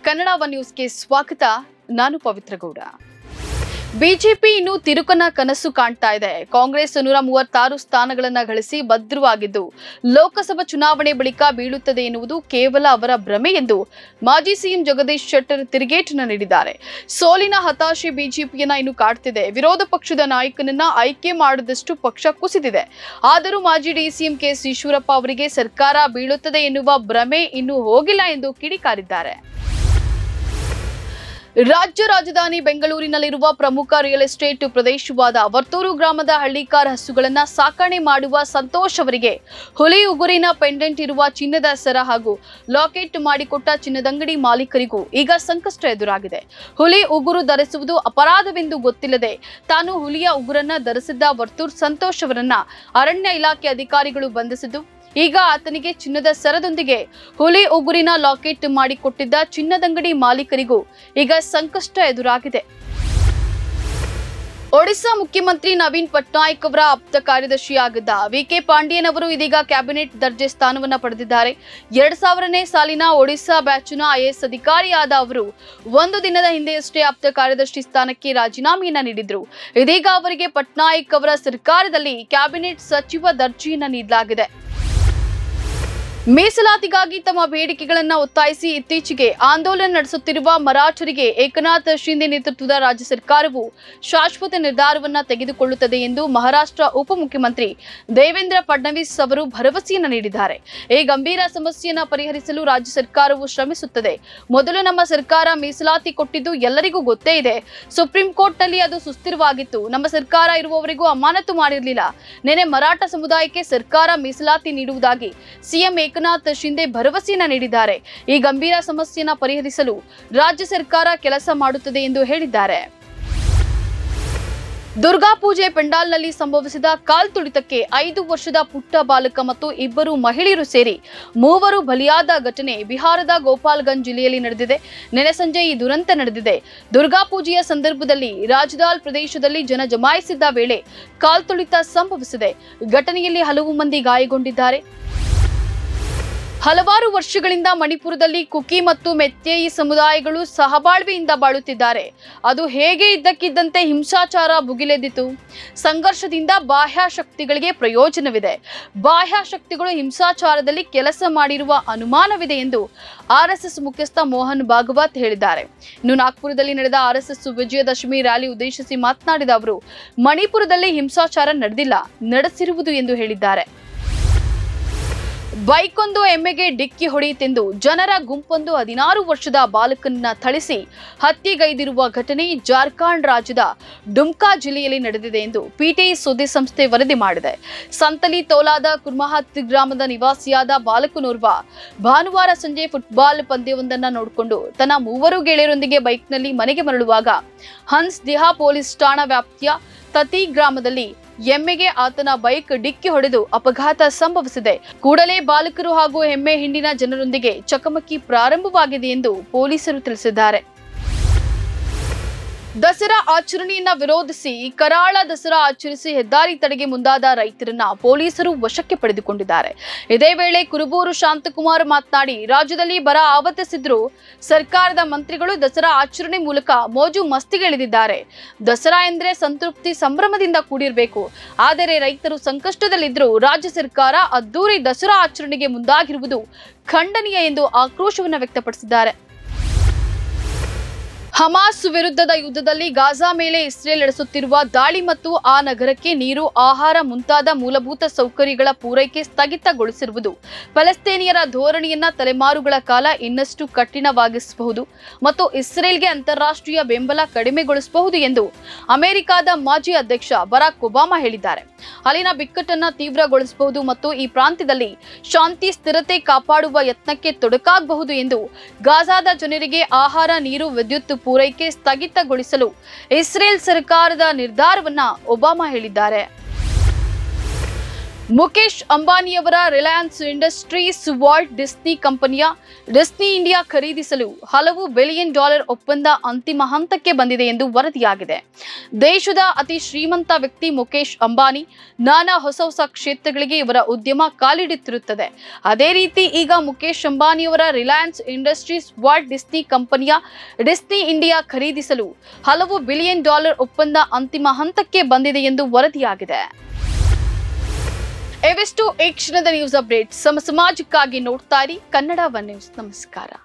Kannada one ನ್ಯೂಸ್ಗೆ ಸ್ವಾಗತ ನಾನು ಪವಿತ್ರ ಗೌಡ ಬಿಜೆಪಿ ಇನ್ನು ತಿರುಕನ ಕನಸು ಕಾಣ್ತಾ ಇದೆ ಕಾಂಗ್ರೆಸ್ ನೂರ ಮೂವತ್ತಾರು ಸ್ಥಾನಗಳನ್ನ ಗಳಿಸಿ ಭದ್ರವಾಗಿದ್ದು ಲೋಕಸಭಾ ಚುನಾವಣೆ ಬಳಿಕ ಬೀಳುತ್ತದೆ ಎನ್ನುವುದು ಕೇವಲ ಅವರ ಭ್ರಮೆ ಎಂದು ಮಾಜಿ ಸಿಎಂ ಜಗದೀಶ್ ಶೆಟ್ಟರ್ ತಿರುಗೇಟನ್ನ ನೀಡಿದ್ದಾರೆ ಸೋಲಿನ ಹತಾಶೆ ಬಿಜೆಪಿಯನ್ನ ಇನ್ನು ಕಾಡ್ತಿದೆ ವಿರೋಧ ಪಕ್ಷದ ನಾಯಕನನ್ನ ಆಯ್ಕೆ ಮಾಡದಷ್ಟು ಪಕ್ಷ ಕುಸಿದಿದೆ ಆದರೂ ಮಾಜಿ ಡಿಸಿಎಂ ಕೆಎಸ್ ಈಶ್ವರಪ್ಪ ಅವರಿಗೆ ಸರ್ಕಾರ ಬೀಳುತ್ತದೆ ಎನ್ನುವ ಭ್ರಮೆ ಇನ್ನೂ ಹೋಗಿಲ್ಲ ಎಂದು ಕಿಡಿಕಾರಿದ್ದಾರೆ ರಾಜ್ಯ ರಾಜಧಾನಿ ಬೆಂಗಳೂರಿನಲ್ಲಿರುವ ಪ್ರಮುಖ ರಿಯಲ್ ಎಸ್ಟೇಟ್ ಪ್ರದೇಶವಾದ ವರ್ತೂರು ಗ್ರಾಮದ ಹಳ್ಳಿಕಾರ್ ಹಸುಗಳನ್ನ ಸಾಕಣೆ ಮಾಡುವ ಸಂತೋಷ್ ಅವರಿಗೆ ಹುಲಿ ಉಗುರಿನ ಪೆಂಡೆಂಟ್ ಇರುವ ಚಿನ್ನದ ಸರ ಹಾಗೂ ಲಾಕೆಟ್ ಮಾಡಿಕೊಟ್ಟ ಚಿನ್ನದಂಗಡಿ ಮಾಲೀಕರಿಗೂ ಈಗ ಸಂಕಷ್ಟ ಎದುರಾಗಿದೆ ಹುಲಿ ಉಗುರು ಧರಿಸುವುದು ಅಪರಾಧವೆಂದು ಗೊತ್ತಿಲ್ಲದೆ ತಾನು ಹುಲಿಯ ಉಗುರನ್ನ ಧರಿಸಿದ್ದ ವರ್ತೂರ್ ಸಂತೋಷ್ ಅವರನ್ನ ಅರಣ್ಯ ಇಲಾಖೆ ಅಧಿಕಾರಿಗಳು ಬಂಧಿಸಿದ್ದು ಈಗ ಆತನಿಗೆ ಚಿನ್ನದ ಸರದೊಂದಿಗೆ ಹುಲಿ ಉಗುರಿನ ಲಾಕೆಟ್ ಮಾಡಿಕೊಟ್ಟಿದ್ದ ಚಿನ್ನದಂಗಡಿ ಮಾಲೀಕರಿಗೂ ಈಗ ಸಂಕಷ್ಟ ಎದುರಾಗಿದೆ ಒಡಿಶಾ ಮುಖ್ಯಮಂತ್ರಿ ನವೀನ್ ಪಟ್ನಾಯಕ್ ಅವರ ಆಪ್ತ ಕಾರ್ಯದರ್ಶಿಯಾಗಿದ್ದ ವಿಕೆ ಪಾಂಡಿಯನ್ ಅವರು ಇದೀಗ ಕ್ಯಾಬಿನೆಟ್ ದರ್ಜೆ ಸ್ಥಾನವನ್ನ ಪಡೆದಿದ್ದಾರೆ ಎರಡ್ ಸಾವಿರನೇ ಸಾಲಿನ ಒಡಿಶಾ ಬ್ಯಾಚ್ನ ಐಎಎಸ್ ಅಧಿಕಾರಿಯಾದ ಅವರು ಒಂದು ದಿನದ ಹಿಂದೆಯಷ್ಟೇ ಆಪ್ತ ಕಾರ್ಯದರ್ಶಿ ಸ್ಥಾನಕ್ಕೆ ರಾಜೀನಾಮೆಯನ್ನ ನೀಡಿದ್ರು ಇದೀಗ ಅವರಿಗೆ ಪಟ್ನಾಯಕ್ ಅವರ ಸರ್ಕಾರದಲ್ಲಿ ಕ್ಯಾಬಿನೆಟ್ ಸಚಿವ ದರ್ಜೆಯನ್ನ ನೀಡಲಾಗಿದೆ ಮೀಸಲಾತಿಗಾಗಿ ತಮ್ಮ ಬೇಡಿಕೆಗಳನ್ನ ಒತ್ತಾಯಿಸಿ ಇತ್ತೀಚೆಗೆ ಆಂದೋಲನ ನಡೆಸುತ್ತಿರುವ ಮರಾಠರಿಗೆ ಏಕನಾಥ್ ಶಿಂದೆ ನೇತೃತ್ವದ ರಾಜ್ಯ ಸರ್ಕಾರವು ಶಾಶ್ವತ ನಿರ್ಧಾರವನ್ನ ತೆಗೆದುಕೊಳ್ಳುತ್ತದೆ ಎಂದು ಮಹಾರಾಷ್ಟ್ರ ಉಪಮುಖ್ಯಮಂತ್ರಿ ದೇವೇಂದ್ರ ಫಡ್ನವೀಸ್ ಅವರು ಭರವಸೆಯನ್ನ ನೀಡಿದ್ದಾರೆ ಈ ಗಂಭೀರ ಸಮಸ್ಯೆಯನ್ನ ಪರಿಹರಿಸಲು ರಾಜ್ಯ ಸರ್ಕಾರವು ಶ್ರಮಿಸುತ್ತದೆ ಮೊದಲು ನಮ್ಮ ಸರ್ಕಾರ ಮೀಸಲಾತಿ ಕೊಟ್ಟಿದ್ದು ಎಲ್ಲರಿಗೂ ಗೊತ್ತೇ ಇದೆ ಸುಪ್ರೀಂ ಕೋರ್ಟ್ನಲ್ಲಿ ಅದು ಸುಸ್ಥಿರವಾಗಿತ್ತು ನಮ್ಮ ಸರ್ಕಾರ ಇರುವವರೆಗೂ ಅಮಾನತು ಮಾಡಿರಲಿಲ್ಲ ನೆನೆ ಮರಾಠ ಸಮುದಾಯಕ್ಕೆ ಸರ್ಕಾರ ಮೀಸಲಾತಿ ನೀಡುವುದಾಗಿ ಸಿಎಂ ಏಕನಾಥ್ ಶಿಂದೆ ಭರವಸೆಯನ್ನ ನೀಡಿದ್ದಾರೆ ಈ ಗಂಭೀರ ಸಮಸ್ಯೆಯನ್ನ ಪರಿಹರಿಸಲು ರಾಜ್ಯ ಸರ್ಕಾರ ಕೆಲಸ ಮಾಡುತ್ತದೆ ಎಂದು ಹೇಳಿದ್ದಾರೆ ದುರ್ಗಾ ಪೂಜೆ ಪೆಂಡಾಲ್ನಲ್ಲಿ ಸಂಭವಿಸಿದ ಕಾಲ್ತುಳಿತಕ್ಕೆ ಐದು ವರ್ಷದ ಪುಟ್ಟ ಬಾಲಕ ಮತ್ತು ಇಬ್ಬರು ಮಹಿಳೆಯರು ಸೇರಿ ಮೂವರು ಬಲಿಯಾದ ಘಟನೆ ಬಿಹಾರದ ಗೋಪಾಲ್ಗಂಜ್ ಜಿಲ್ಲೆಯಲ್ಲಿ ನಡೆದಿದೆ ನೆನೆ ಸಂಜೆ ಈ ದುರಂತ ನಡೆದಿದೆ ದುರ್ಗಾ ಪೂಜೆಯ ಸಂದರ್ಭದಲ್ಲಿ ರಾಜದಾಲ್ ಪ್ರದೇಶದಲ್ಲಿ ಜನ ಜಮಾಯಿಸಿದ್ದ ವೇಳೆ ಕಾಲ್ತುಳಿತ ಸಂಭವಿಸಿದೆ ಘಟನೆಯಲ್ಲಿ ಹಲವು ಮಂದಿ ಗಾಯಗೊಂಡಿದ್ದಾರೆ ಹಲವಾರು ವರ್ಷಗಳಿಂದ ಮಣಿಪುರದಲ್ಲಿ ಕುಕಿ ಮತ್ತು ಮೆತ್ತೇಯಿ ಸಮುದಾಯಗಳು ಸಹಬಾಳ್ವೆಯಿಂದ ಬಾಳುತ್ತಿದ್ದಾರೆ ಅದು ಹೇಗೆ ಇದ್ದಕ್ಕಿದ್ದಂತೆ ಹಿಂಸಾಚಾರ ಭುಗಿಲೆದ್ದಿತು ಸಂಘರ್ಷದಿಂದ ಬಾಹ್ಯ ಶಕ್ತಿಗಳಿಗೆ ಪ್ರಯೋಜನವಿದೆ ಬಾಹ್ಯ ಶಕ್ತಿಗಳು ಹಿಂಸಾಚಾರದಲ್ಲಿ ಕೆಲಸ ಮಾಡಿರುವ ಅನುಮಾನವಿದೆ ಎಂದು ಆರ್ಎಸ್ಎಸ್ ಮುಖ್ಯಸ್ಥ ಮೋಹನ್ ಭಾಗವತ್ ಹೇಳಿದ್ದಾರೆ ಇನ್ನು ನಾಗ್ಪುರದಲ್ಲಿ ನಡೆದ ಆರ್ಎಸ್ಎಸ್ ವಿಜಯದಶಮಿ ರ್ಯಾಲಿ ಉದ್ದೇಶಿಸಿ ಮಾತನಾಡಿದ ಅವರು ಮಣಿಪುರದಲ್ಲಿ ಹಿಂಸಾಚಾರ ನಡೆದಿಲ್ಲ ನಡೆಸಿರುವುದು ಎಂದು ಹೇಳಿದ್ದಾರೆ ಬೈಕೊಂದು ಎಮ್ಮೆಗೆ ಡಿಕ್ಕಿ ಹೊಡೆಯಿತೆಂದು ಜನರ ಗುಂಪೊಂದು ಹದಿನಾರು ವರ್ಷದ ಬಾಲಕನನ್ನ ಥಳಿಸಿ ಹತ್ಯೆಗೈದಿರುವ ಘಟನೆ ಜಾರ್ಖಂಡ್ ರಾಜ್ಯದ ಡುಮ್ಕಾ ಜಿಲ್ಲೆಯಲ್ಲಿ ನಡೆದಿದೆ ಎಂದು ಪಿಟಿಐ ಸುದ್ದಿ ಸಂಸ್ಥೆ ವರದಿ ಮಾಡಿದೆ ಸಂತಲಿ ತೋಲಾದ ಕುರ್ಮಹತ್ ಗ್ರಾಮದ ನಿವಾಸಿಯಾದ ಬಾಲಕನೋರ್ವ ಭಾನುವಾರ ಸಂಜೆ ಫುಟ್ಬಾಲ್ ಪಂದ್ಯವೊಂದನ್ನ ನೋಡಿಕೊಂಡು ತನ್ನ ಮೂವರು ಗೆಳೆಯರೊಂದಿಗೆ ಬೈಕ್ನಲ್ಲಿ ಮನೆಗೆ ಮರಳುವಾಗ ಹನ್ಸ್ ದಿಹಾ ಪೊಲೀಸ್ ಠಾಣಾ ವ್ಯಾಪ್ತಿಯ ತತಿ ಗ್ರಾಮದಲ್ಲಿ ಎಮ್ಮೆಗೆ ಆತನ ಬೈಕ್ ಡಿಕ್ಕಿ ಹೊಡೆದು ಅಪಘಾತ ಸಂಭವಿಸಿದೆ ಕೂಡಲೇ ಬಾಲಕರು ಹಾಗೂ ಎಮ್ಮೆ ಹಿಂಡಿನ ಜನರೊಂದಿಗೆ ಚಕಮಕಿ ಪ್ರಾರಂಭವಾಗಿದೆ ಎಂದು ಪೊಲೀಸರು ತಿಳಿಸಿದ್ದಾರೆ ದಸರಾ ಆಚರಣೆಯನ್ನ ವಿರೋಧಿಸಿ ಕರಾಳ ದಸರಾ ಆಚರಿಸಿ ಹೆದ್ದಾರಿ ತಡೆಗೆ ಮುಂದಾದ ರೈತರನ್ನ ಪೊಲೀಸರು ವಶಕ್ಕೆ ಪಡೆದುಕೊಂಡಿದ್ದಾರೆ ಇದೇ ವೇಳೆ ಕುರುಬೂರು ಶಾಂತಕುಮಾರ್ ಮಾತನಾಡಿ ರಾಜ್ಯದಲ್ಲಿ ಬರ ಆವತ್ತಿಸಿದ್ರು ಸರ್ಕಾರದ ಮಂತ್ರಿಗಳು ದಸರಾ ಆಚರಣೆ ಮೂಲಕ ಮೋಜು ಮಸ್ತಿಗಿಳಿದಿದ್ದಾರೆ ದಸರಾ ಎಂದ್ರೆ ಸಂತೃಪ್ತಿ ಸಂಭ್ರಮದಿಂದ ಕೂಡಿರಬೇಕು ಆದರೆ ರೈತರು ಸಂಕಷ್ಟದಲ್ಲಿದ್ದರೂ ರಾಜ್ಯ ಸರ್ಕಾರ ಅದ್ದೂರಿ ದಸರಾ ಆಚರಣೆಗೆ ಮುಂದಾಗಿರುವುದು ಖಂಡನೀಯ ಎಂದು ಆಕ್ರೋಶವನ್ನು ವ್ಯಕ್ತಪಡಿಸಿದ್ದಾರೆ ಹಮಾಸ್ ವಿರುದ್ಧದ ಯುದ್ಧದಲ್ಲಿ ಗಾಜಾ ಮೇಲೆ ಇಸ್ರೇಲ್ ನಡೆಸುತ್ತಿರುವ ದಾಳಿ ಮತ್ತು ಆ ನಗರಕ್ಕೆ ನೀರು ಆಹಾರ ಮುಂತಾದ ಮೂಲಭೂತ ಸೌಕರ್ಯಗಳ ಪೂರೈಕೆ ಸ್ಥಗಿತಗೊಳಿಸಿರುವುದು ಫಲಸ್ತೀನಿಯರ ಧೋರಣೆಯನ್ನ ತಲೆಮಾರುಗಳ ಕಾಲ ಇನ್ನಷ್ಟು ಕಠಿಣವಾಗಿಸಬಹುದು ಮತ್ತು ಇಸ್ರೇಲ್ಗೆ ಅಂತಾರಾಷ್ಟ್ರೀಯ ಬೆಂಬಲ ಕಡಿಮೆಗೊಳಿಸಬಹುದು ಎಂದು ಅಮೆರಿಕದ ಮಾಜಿ ಅಧ್ಯಕ್ಷ ಬರಾಕ್ ಒಬಾಮಾ ಹೇಳಿದ್ದಾರೆ ಅಲ್ಲಿನ ಬಿಕ್ಕಟ್ಟನ್ನ ತೀವ್ರಗೊಳಿಸಬಹುದು ಮತ್ತು ಈ ಪ್ರಾಂತ್ಯದಲ್ಲಿ ಶಾಂತಿ ಸ್ಥಿರತೆ ಕಾಪಾಡುವ ಯತ್ನಕ್ಕೆ ತೊಡಕಾಗಬಹುದು ಎಂದು ಗಾಜಾದ ಜನರಿಗೆ ಆಹಾರ ನೀರು ವಿದ್ಯುತ್ ಪೂರೈಕೆ ಸ್ಥಗಿತಗೊಳಿಸಲು ಇಸ್ರೇಲ್ ಸರ್ಕಾರದ ನಿರ್ಧಾರವನ್ನ ಒಬಾಮಾ ಹೇಳಿದ್ದಾರೆ ಮುಖೇಶ್ ಅಂಬಾನಿಯವರ ರಿಲಯನ್ಸ್ ಇಂಡಸ್ಟ್ರೀಸ್ ವಾಲ್ಟ್ ಡಿಸ್ನಿ ಕಂಪನಿಯ ಡಿಸ್ನಿ ಇಂಡಿಯಾ ಖರೀದಿಸಲು ಹಲವು ಬಿಲಿಯನ್ ಡಾಲರ್ ಒಪ್ಪಂದ ಅಂತಿಮ ಹಂತಕ್ಕೆ ಬಂದಿದೆ ಎಂದು ವರದಿಯಾಗಿದೆ ದೇಶದ ಅತಿ ಶ್ರೀಮಂತ ವ್ಯಕ್ತಿ ಮುಖೇಶ್ ಅಂಬಾನಿ ನಾನಾ ಹೊಸ ಹೊಸ ಕ್ಷೇತ್ರಗಳಿಗೆ ಇವರ ಉದ್ಯಮ ಕಾಲಿಡುತ್ತಿರುತ್ತದೆ ಅದೇ ರೀತಿ ಈಗ ಮುಖೇಶ್ ಅಂಬಾನಿಯವರ ರಿಲಯನ್ಸ್ ಇಂಡಸ್ಟ್ರೀಸ್ ವಾಲ್ಟ್ ಡಿಸ್ನಿ ಕಂಪನಿಯ ಡಿಸ್ನಿ ಇಂಡಿಯಾ ಖರೀದಿಸಲು ಹಲವು ಬಿಲಿಯನ್ ಡಾಲರ್ ಒಪ್ಪಂದ ಅಂತಿಮ ಹಂತಕ್ಕೆ ಬಂದಿದೆ ಎಂದು ವರದಿಯಾಗಿದೆ ಇವಿಷ್ಟು ಈ ಕ್ಷಣದ ನ್ಯೂಸ್ ಅಪ್ಡೇಟ್ ಸಮ ಸಮಾಜಕ್ಕಾಗಿ ನೋಡ್ತಾ ಇರಿ ಕನ್ನಡ ಒನ್ ನ್ಯೂಸ್ ನಮಸ್ಕಾರ